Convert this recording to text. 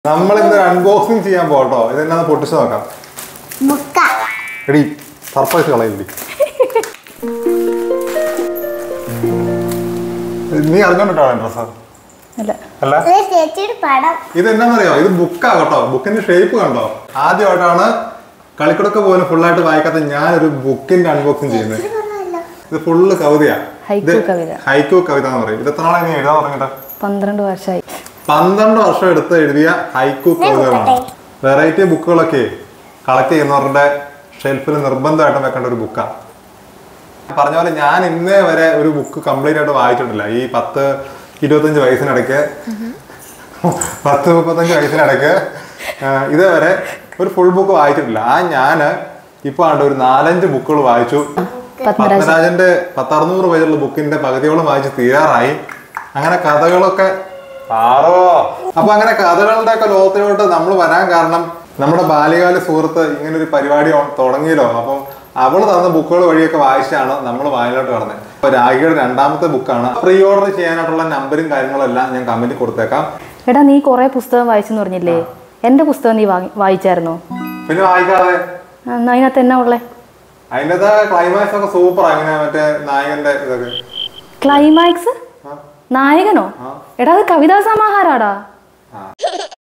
നമ്മൾ ഇന്ന് അൺബോക്സിങ് ചെയ്യാൻ പോട്ടോ ഇതെന്നാന്ന് പൊട്ടിച്ച് നോക്കാം മുക്ക എടി സർപ്രൈസ് കളയില്ലേ നീ അറിഞ്ഞോണ്ടിട്ടാണ് ഡ്രസ്സ് അല്ല അല്ല ഇത് ചേച്ചിയുടെ പടം ഇത് എന്നാന്നറിയോ ഇത് ബുക്കാ കേട്ടോ ബുക്കിന്റെ ഷേപ്പ് കണ്ടോ ആദ്യമായിട്ടാണ് കളിക്കുടക്ക പോലും ഫുള്ളായിട്ട് വായിക്കാത്ത ഞാനൊരു ബുക്കിന്റെ അൺബോക്സിങ് ചെയ്യുന്നത് ഇത് ഫുള്ള് കവിതയാ ഹൈക്കു ഇത് കവിത. ഹൈക്കു കവിത എന്ന് പറയും ഇത് എത്ര നാളെ നീ എഴുതാൻ തുടങ്ങിയിട്ട് പന്ത്രണ്ട് വർഷമായി പന്ത്രണ്ട് വർഷം എടുത്ത് എഴുതിയ ഹൈക്കു കവിതകളാണ് വെറൈറ്റി ബുക്കുകളൊക്കെ കളക്ട് ചെയ്യുന്നവരുടെ ഷെൽഫിൽ നിർബന്ധമായിട്ടും വെക്കേണ്ട ഒരു ബുക്കാണ് പറഞ്ഞ പോലെ ഞാൻ ഇന്നേ വരെ ഒരു ബുക്ക് കംപ്ലീറ്റ് ആയിട്ട് വായിച്ചിട്ടില്ല ഈ പത്ത് ഇരുപത്തഞ്ച് വയസ്സിനിടയ്ക്ക് പത്ത് മുപ്പത്തഞ്ച് വയസ്സിനിടയ്ക്ക് ആ, ഇതേവരെ ഒരു ഫുൾ ബുക്ക് വായിച്ചിട്ടില്ല ആ ഞാന് ഇപ്പൊ ആണ്ട് ഒരു നാലഞ്ച് ബുക്കുകൾ വായിച്ചു പത്മരാജൻ പത്മരാജന്റെ പത്തറുന്നൂറ് പേജുള്ള ബുക്കിന്റെ പകുതിയോളം വായിച്ച് തീരാറായി അങ്ങനെ കഥകളൊക്കെ ആറോ അപ്പൊ അങ്ങനെ കഥകളുടെ ഒക്കെ ലോകത്തിലോട്ട് നമ്മൾ വരാൻ കാരണം നമ്മുടെ ബാല്യകാല സുഹൃത്ത് ഇങ്ങനെ ഒരു പരിപാടി ഒ- തുടങ്ങിയല്ലോ അപ്പം അവള് തന്ന ബുക്കുകൾ വഴിയൊക്കെ വായിച്ചാണ് നമ്മൾ വായനയിലോട്ട് കടന്നത് അപ്പൊ രാഖിയുടെ രണ്ടാമത്തെ ബുക്കാണ് പ്രീ ഓർഡർ ചെയ്യാനായിട്ടുള്ള നമ്പറും കാര്യങ്ങളും എല്ലാം ഞാൻ കമന്റ് കൊടുത്തേക്കാം എടാ നീ കുറെ പുസ്തകം വായിച്ചെന്ന് പറഞ്ഞില്ലേ എന്റെ പുസ്തകം നീ വാങ്ങി- വായിച്ചായിരുന്നോ പിന്നെ വായിക്കാതെ ആ, എന്നാ അതിനകത്ത് എന്നാ ഉള്ളേ അതിൻ്റെ ക്ലൈമാക്സ് ഒക്കെ സൂപ്പർ അങ്ങനെ മറ്റേ നായകന്റെ ഇതൊക്കെ ക്ലൈമാക്സ് ആ. നായകനോ ആ. എടാ അത് കവിതാ സമാഹാരാടാ ആ